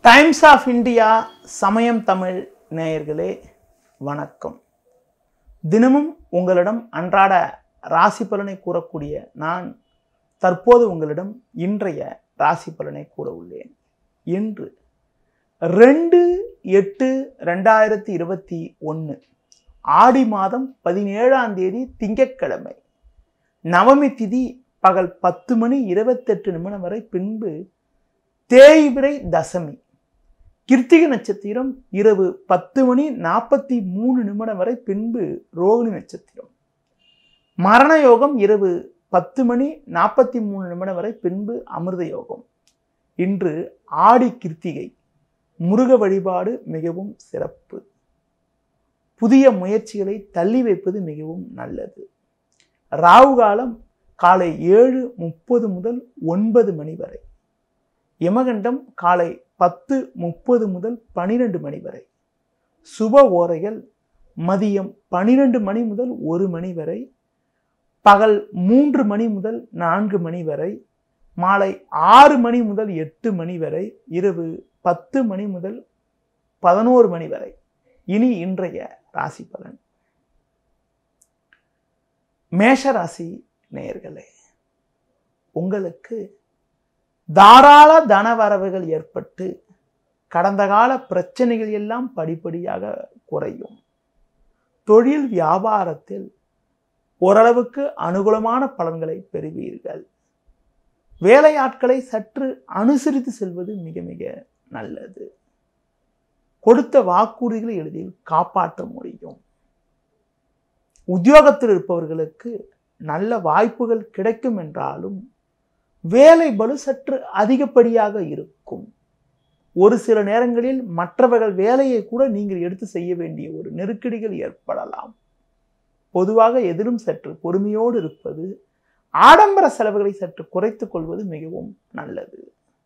times of India சமயம் தமிழ் நேயர்களே வணக்கம் தினமும் உங்களிடம் அன்றாட ராசி பலனை கூறக்கூடிய நான் தற்போது உங்களிடம் இன்றைய ராசி பலனை கூற உள்ளேன் இன்று ரெண்டு எட்டு ரெண்டாயிரத்தி இருபத்தி ஒன்று ஆடி மாதம் பதினேழாம் தேதி திங்கட்கிழமை நவமி திதி பகல் பத்து மணி இருபத்தெட்டு நிமிடம் வரை பின்பு தேய்பிரை தசமி கிருத்திகை நட்சத்திரம் இரவு பத்து மணி நாற்பத்தி மூணு நிமிடம் வரை பின்பு ரோகிணி நட்சத்திரம் மரண யோகம் இரவு பத்து மணி நாற்பத்தி மூணு நிமிடம் வரை பின்பு அமிர்த யோகம் இன்று ஆடி கிருத்திகை முருக வழிபாடு மிகவும் சிறப்பு புதிய முயற்சிகளை தள்ளி வைப்பது மிகவும் நல்லது ராகு காலம் காலை ஏழு முப்பது முதல் ஒன்பது மணி வரை யமகண்டம் காலை பத்து முப்பது முதல் பனிரெண்டு மணி வரை சுப ஓரைகள் மதியம் பனிரெண்டு மணி முதல் ஒரு மணி வரை பகல் மூன்று மணி முதல் நான்கு மணி வரை மாலை ஆறு மணி முதல் எட்டு மணி வரை இரவு பத்து மணி முதல் பதினோரு மணி வரை இனி இன்றைய ராசி பலன் மேஷ ராசி நேயர்களே உங்களுக்கு தாராள தனவரவுகள் ஏற்பட்டு கடந்த கால பிரச்சனைகள் எல்லாம் படிப்படியாக குறையும் தொழில் வியாபாரத்தில் ஓரளவுக்கு அனுகூலமான பலன்களை பெறுவீர்கள் வேலையாட்களை சற்று அனுசரித்து செல்வது மிக மிக நல்லது கொடுத்த வாக்குறுதிகளை எளிதில் காப்பாற்ற முடியும் உத்தியோகத்தில் இருப்பவர்களுக்கு நல்ல வாய்ப்புகள் கிடைக்கும் என்றாலும் வேலை பலு சற்று அதிகப்படியாக இருக்கும் ஒரு சில நேரங்களில் மற்றவர்கள் வேலையை கூட நீங்கள் எடுத்து செய்ய வேண்டிய ஒரு நெருக்கடிகள் ஏற்படலாம் பொதுவாக எதிலும் சற்று பொறுமையோடு இருப்பது ஆடம்பர செலவுகளை சற்று குறைத்துக் கொள்வது மிகவும் நல்லது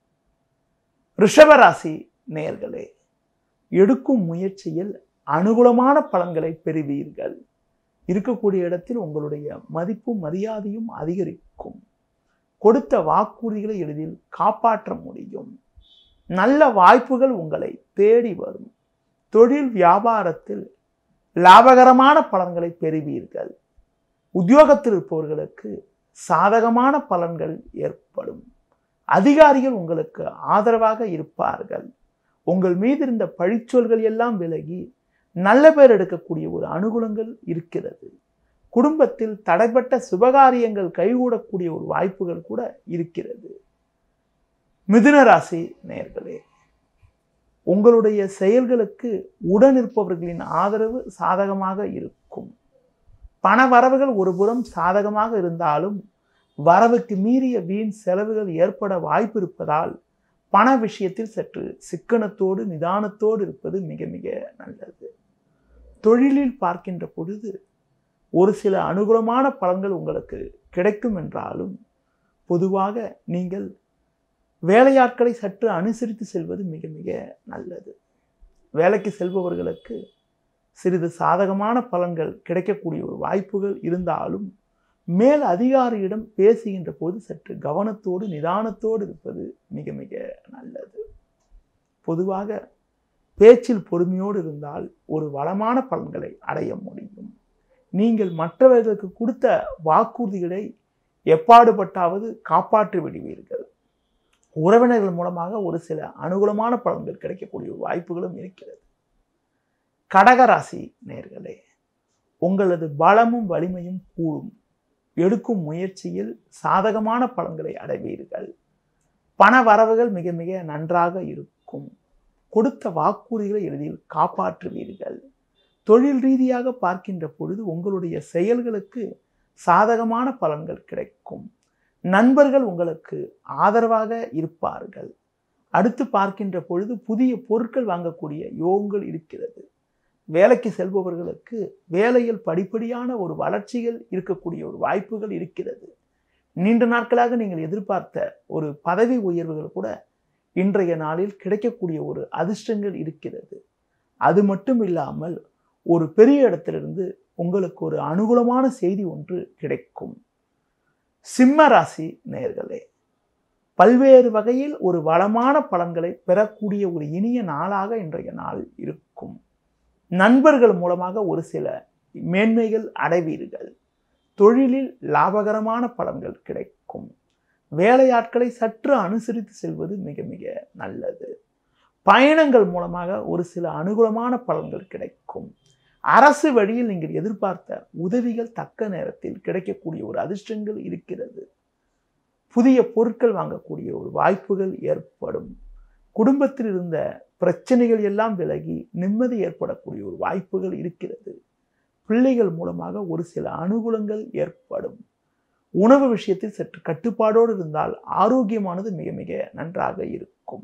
ரிஷபராசி நேர்களே எடுக்கும் முயற்சியில் அனுகூலமான பலன்களை பெறுவீர்கள் இருக்கக்கூடிய இடத்தில் உங்களுடைய மதிப்பும் மரியாதையும் அதிகரிக்கும் கொடுத்த வாக்குறுதிகளை எளிதில் காப்பாற்ற முடியும் நல்ல வாய்ப்புகள் உங்களை தேடி வரும் தொழில் வியாபாரத்தில் லாபகரமான பலன்களை பெறுவீர்கள் உத்தியோகத்தில் இருப்பவர்களுக்கு சாதகமான பலன்கள் ஏற்படும் அதிகாரிகள் உங்களுக்கு ஆதரவாக இருப்பார்கள் உங்கள் மீது இருந்த பழிச்சொல்கள் எல்லாம் விலகி நல்ல பேர் எடுக்கக்கூடிய ஒரு அனுகூலங்கள் இருக்கிறது குடும்பத்தில் தடைப்பட்ட சுபகாரியங்கள் கைகூடக்கூடிய ஒரு வாய்ப்புகள் கூட இருக்கிறது மிதுன ராசி நேர்களே உங்களுடைய செயல்களுக்கு உடன் இருப்பவர்களின் ஆதரவு சாதகமாக இருக்கும் பண வரவுகள் ஒருபுறம் சாதகமாக இருந்தாலும் வரவுக்கு மீறிய வீண் செலவுகள் ஏற்பட வாய்ப்பு இருப்பதால் பண விஷயத்தில் சற்று சிக்கனத்தோடு நிதானத்தோடு இருப்பது மிக மிக நல்லது தொழிலில் பார்க்கின்ற பொழுது ஒரு சில அனுகூலமான பலன்கள் உங்களுக்கு கிடைக்கும் என்றாலும் பொதுவாக நீங்கள் வேலையாட்களை சற்று அனுசரித்து செல்வது மிக மிக நல்லது வேலைக்கு செல்பவர்களுக்கு சிறிது சாதகமான பலன்கள் கிடைக்கக்கூடிய ஒரு வாய்ப்புகள் இருந்தாலும் மேல் அதிகாரியிடம் பேசுகின்ற போது சற்று கவனத்தோடு நிதானத்தோடு இருப்பது மிக மிக நல்லது பொதுவாக பேச்சில் பொறுமையோடு இருந்தால் ஒரு வளமான பலன்களை அடைய முடியும் நீங்கள் மற்றவர்களுக்கு கொடுத்த வாக்குறுதிகளை எப்பாடுபட்டாவது காப்பாற்றி விடுவீர்கள் உறவினர்கள் மூலமாக ஒரு சில அனுகூலமான பலன்கள் கிடைக்கக்கூடிய வாய்ப்புகளும் இருக்கிறது கடகராசி நேர்களே உங்களது பலமும் வலிமையும் கூடும் எடுக்கும் முயற்சியில் சாதகமான பலன்களை அடைவீர்கள் பண வரவுகள் மிக மிக நன்றாக இருக்கும் கொடுத்த வாக்குறுதிகளை எளிதில் காப்பாற்றுவீர்கள் தொழில் ரீதியாக பார்க்கின்ற பொழுது உங்களுடைய செயல்களுக்கு சாதகமான பலன்கள் கிடைக்கும் நண்பர்கள் உங்களுக்கு ஆதரவாக இருப்பார்கள் அடுத்து பார்க்கின்ற பொழுது புதிய பொருட்கள் வாங்கக்கூடிய யோகங்கள் இருக்கிறது வேலைக்கு செல்பவர்களுக்கு வேலையில் படிப்படியான ஒரு வளர்ச்சிகள் இருக்கக்கூடிய ஒரு வாய்ப்புகள் இருக்கிறது நீண்ட நாட்களாக நீங்கள் எதிர்பார்த்த ஒரு பதவி உயர்வுகள் கூட இன்றைய நாளில் கிடைக்கக்கூடிய ஒரு அதிர்ஷ்டங்கள் இருக்கிறது அது மட்டும் இல்லாமல் ஒரு பெரிய இடத்திலிருந்து உங்களுக்கு ஒரு அனுகூலமான செய்தி ஒன்று கிடைக்கும் சிம்ம ராசி நேர்களே பல்வேறு வகையில் ஒரு வளமான பலன்களை பெறக்கூடிய ஒரு இனிய நாளாக இன்றைய நாள் இருக்கும் நண்பர்கள் மூலமாக ஒரு சில மேன்மைகள் அடைவீர்கள் தொழிலில் லாபகரமான பலன்கள் கிடைக்கும் வேலையாட்களை சற்று அனுசரித்து செல்வது மிக மிக நல்லது பயணங்கள் மூலமாக ஒரு சில அனுகூலமான பலன்கள் கிடைக்கும் அரசு வழியில் நீங்கள் எதிர்பார்த்த உதவிகள் தக்க நேரத்தில் கிடைக்கக்கூடிய ஒரு அதிர்ஷ்டங்கள் இருக்கிறது புதிய பொருட்கள் வாங்கக்கூடிய ஒரு வாய்ப்புகள் ஏற்படும் குடும்பத்தில் இருந்த பிரச்சனைகள் எல்லாம் விலகி நிம்மதி ஏற்படக்கூடிய ஒரு வாய்ப்புகள் இருக்கிறது பிள்ளைகள் மூலமாக ஒரு சில அனுகூலங்கள் ஏற்படும் உணவு விஷயத்தில் சற்று கட்டுப்பாடோடு இருந்தால் ஆரோக்கியமானது மிக மிக நன்றாக இருக்கும்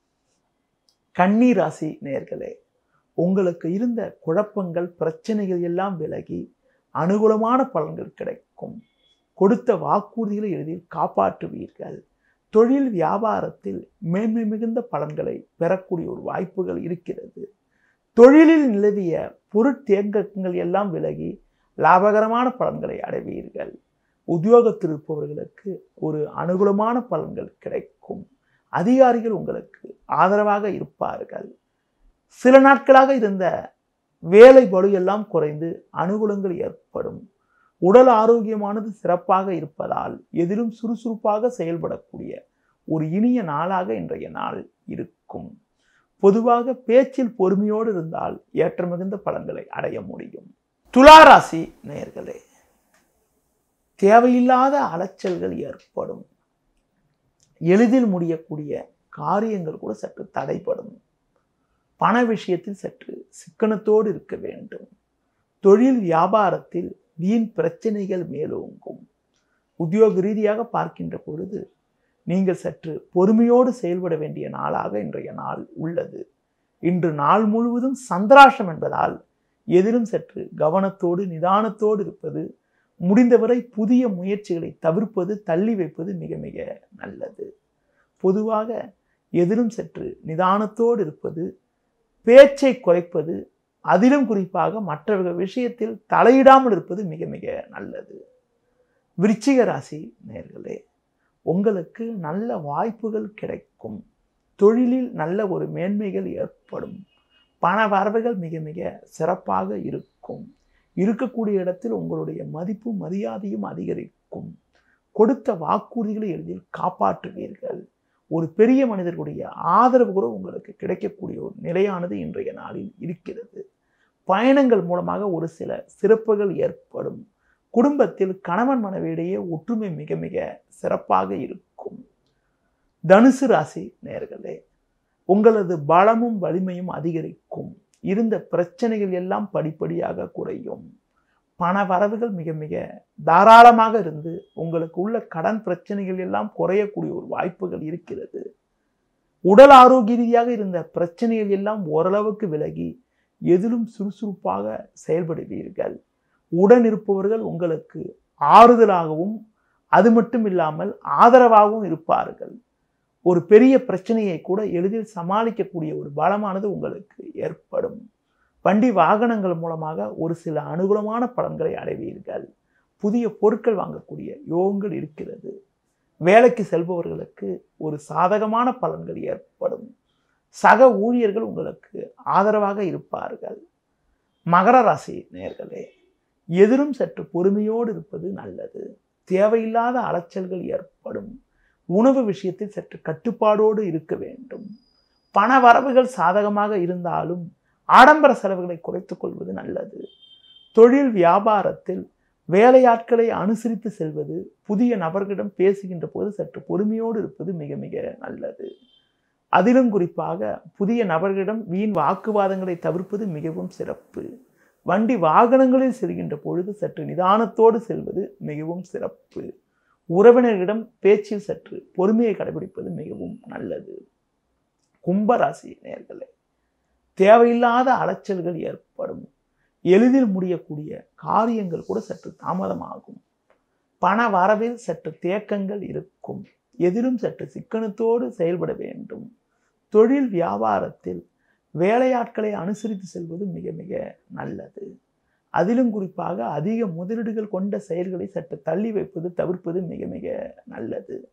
கன்னி ராசி நேர்களே உங்களுக்கு இருந்த குழப்பங்கள் பிரச்சனைகள் எல்லாம் விலகி அனுகூலமான பலன்கள் கிடைக்கும் கொடுத்த வாக்குறுதிகளை எளிதில் காப்பாற்றுவீர்கள் தொழில் வியாபாரத்தில் மேன்மை மிகுந்த பலன்களை பெறக்கூடிய ஒரு வாய்ப்புகள் இருக்கிறது தொழிலில் நிலவிய பொருட்தேங்கங்கள் எல்லாம் விலகி லாபகரமான பலன்களை அடைவீர்கள் உத்தியோகத்தில் இருப்பவர்களுக்கு ஒரு அனுகூலமான பலன்கள் கிடைக்கும் அதிகாரிகள் உங்களுக்கு ஆதரவாக இருப்பார்கள் சில நாட்களாக இருந்த வேலை பளு எல்லாம் குறைந்து அனுகூலங்கள் ஏற்படும் உடல் ஆரோக்கியமானது சிறப்பாக இருப்பதால் எதிலும் சுறுசுறுப்பாக செயல்படக்கூடிய ஒரு இனிய நாளாக இன்றைய நாள் இருக்கும் பொதுவாக பேச்சில் பொறுமையோடு இருந்தால் ஏற்ற மிகுந்த பலன்களை அடைய முடியும் துளாராசி நேயர்களே தேவையில்லாத அலைச்சல்கள் ஏற்படும் எளிதில் முடியக்கூடிய காரியங்கள் கூட சற்று தடைப்படும் பண விஷயத்தில் சற்று சிக்கனத்தோடு இருக்க வேண்டும் தொழில் வியாபாரத்தில் வீண் பிரச்சனைகள் மேலோங்கும் உத்தியோக ரீதியாக பார்க்கின்ற பொழுது நீங்கள் சற்று பொறுமையோடு செயல்பட வேண்டிய நாளாக இன்றைய நாள் உள்ளது இன்று நாள் முழுவதும் சந்திராஷம் என்பதால் எதிலும் சற்று கவனத்தோடு நிதானத்தோடு இருப்பது முடிந்தவரை புதிய முயற்சிகளை தவிர்ப்பது தள்ளி வைப்பது மிக மிக நல்லது பொதுவாக எதிலும் சற்று நிதானத்தோடு இருப்பது பேச்சை குறைப்பது அதிலும் குறிப்பாக மற்றவர்கள் விஷயத்தில் தலையிடாமல் இருப்பது மிக மிக நல்லது விருச்சிக ராசி நேர்களே உங்களுக்கு நல்ல வாய்ப்புகள் கிடைக்கும் தொழிலில் நல்ல ஒரு மேன்மைகள் ஏற்படும் பண வரவுகள் மிக மிக சிறப்பாக இருக்கும் இருக்கக்கூடிய இடத்தில் உங்களுடைய மதிப்பும் மரியாதையும் அதிகரிக்கும் கொடுத்த வாக்குறுதிகளை எளிதில் காப்பாற்றுவீர்கள் ஒரு பெரிய மனிதர்களுடைய ஆதரவு கூட உங்களுக்கு கிடைக்கக்கூடிய ஒரு நிலையானது இன்றைய நாளில் இருக்கிறது பயணங்கள் மூலமாக ஒரு சில சிறப்புகள் ஏற்படும் குடும்பத்தில் கணவன் மனைவியிடையே ஒற்றுமை மிக மிக சிறப்பாக இருக்கும் தனுசு ராசி நேர்களே உங்களது பலமும் வலிமையும் அதிகரிக்கும் இருந்த பிரச்சனைகள் எல்லாம் படிப்படியாக குறையும் பண வரவுகள் மிக மிக தாராளமாக இருந்து உங்களுக்கு உள்ள கடன் பிரச்சனைகள் எல்லாம் குறையக்கூடிய ஒரு வாய்ப்புகள் இருக்கிறது உடல் ஆரோக்கிய ரீதியாக இருந்த பிரச்சனைகள் எல்லாம் ஓரளவுக்கு விலகி எதிலும் சுறுசுறுப்பாக செயல்படுவீர்கள் உடன் இருப்பவர்கள் உங்களுக்கு ஆறுதலாகவும் அது மட்டும் இல்லாமல் ஆதரவாகவும் இருப்பார்கள் ஒரு பெரிய பிரச்சனையை கூட எளிதில் சமாளிக்கக்கூடிய ஒரு பலமானது உங்களுக்கு ஏற்படும் வண்டி வாகனங்கள் மூலமாக ஒரு சில அனுகூலமான பலன்களை அடைவீர்கள் புதிய பொருட்கள் வாங்கக்கூடிய யோகங்கள் இருக்கிறது வேலைக்கு செல்பவர்களுக்கு ஒரு சாதகமான பலன்கள் ஏற்படும் சக ஊழியர்கள் உங்களுக்கு ஆதரவாக இருப்பார்கள் மகர ராசி நேர்களே எதிரும் சற்று பொறுமையோடு இருப்பது நல்லது தேவையில்லாத அலைச்சல்கள் ஏற்படும் உணவு விஷயத்தில் சற்று கட்டுப்பாடோடு இருக்க வேண்டும் பண வரவுகள் சாதகமாக இருந்தாலும் ஆடம்பர செலவுகளை குறைத்துக் கொள்வது நல்லது தொழில் வியாபாரத்தில் வேலையாட்களை அனுசரித்து செல்வது புதிய நபர்களிடம் பேசுகின்ற போது சற்று பொறுமையோடு இருப்பது மிக மிக நல்லது அதிலும் குறிப்பாக புதிய நபர்களிடம் வீண் வாக்குவாதங்களை தவிர்ப்பது மிகவும் சிறப்பு வண்டி வாகனங்களில் செல்கின்ற பொழுது சற்று நிதானத்தோடு செல்வது மிகவும் சிறப்பு உறவினர்களிடம் பேச்சில் சற்று பொறுமையை கடைபிடிப்பது மிகவும் நல்லது கும்பராசி நேர்களே தேவையில்லாத அலைச்சல்கள் ஏற்படும் எளிதில் முடியக்கூடிய காரியங்கள் கூட சற்று தாமதமாகும் பண வரவில் சற்று தேக்கங்கள் இருக்கும் எதிலும் சற்று சிக்கனத்தோடு செயல்பட வேண்டும் தொழில் வியாபாரத்தில் வேலையாட்களை அனுசரித்து செல்வது மிக மிக நல்லது அதிலும் குறிப்பாக அதிக முதலீடுகள் கொண்ட செயல்களை சற்று தள்ளி வைப்பது தவிர்ப்பது மிக மிக நல்லது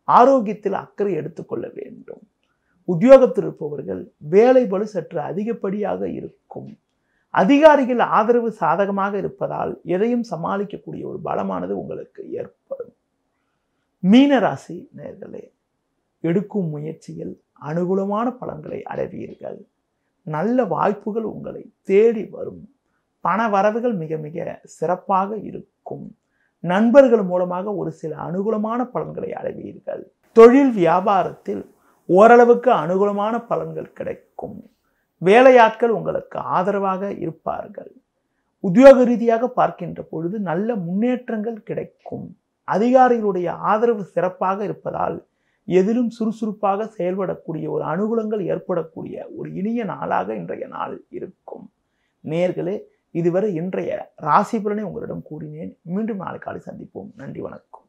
ஆரோக்கியத்தில் அக்கறை எடுத்துக்கொள்ள வேண்டும் உத்தியோகத்தில் இருப்பவர்கள் வேலை பளு சற்று அதிகப்படியாக இருக்கும் அதிகாரிகள் ஆதரவு சாதகமாக இருப்பதால் எதையும் சமாளிக்கக்கூடிய ஒரு பலமானது உங்களுக்கு ஏற்படும் மீன ராசி நேர்களே எடுக்கும் முயற்சியில் அனுகூலமான பலன்களை அடைவீர்கள் நல்ல வாய்ப்புகள் உங்களை தேடி வரும் பண வரவுகள் மிக மிக சிறப்பாக இருக்கும் நண்பர்கள் மூலமாக ஒரு சில அனுகூலமான பலன்களை அடைவீர்கள் தொழில் வியாபாரத்தில் ஓரளவுக்கு அனுகூலமான பலன்கள் கிடைக்கும் வேலையாட்கள் உங்களுக்கு ஆதரவாக இருப்பார்கள் உத்தியோக ரீதியாக பார்க்கின்ற பொழுது நல்ல முன்னேற்றங்கள் கிடைக்கும் அதிகாரிகளுடைய ஆதரவு சிறப்பாக இருப்பதால் எதிலும் சுறுசுறுப்பாக செயல்படக்கூடிய ஒரு அனுகூலங்கள் ஏற்படக்கூடிய ஒரு இனிய நாளாக இன்றைய நாள் இருக்கும் நேர்களே இதுவரை இன்றைய ராசி பலனை உங்களிடம் கூறினேன் மீண்டும் நாளை காலை சந்திப்போம் நன்றி வணக்கம்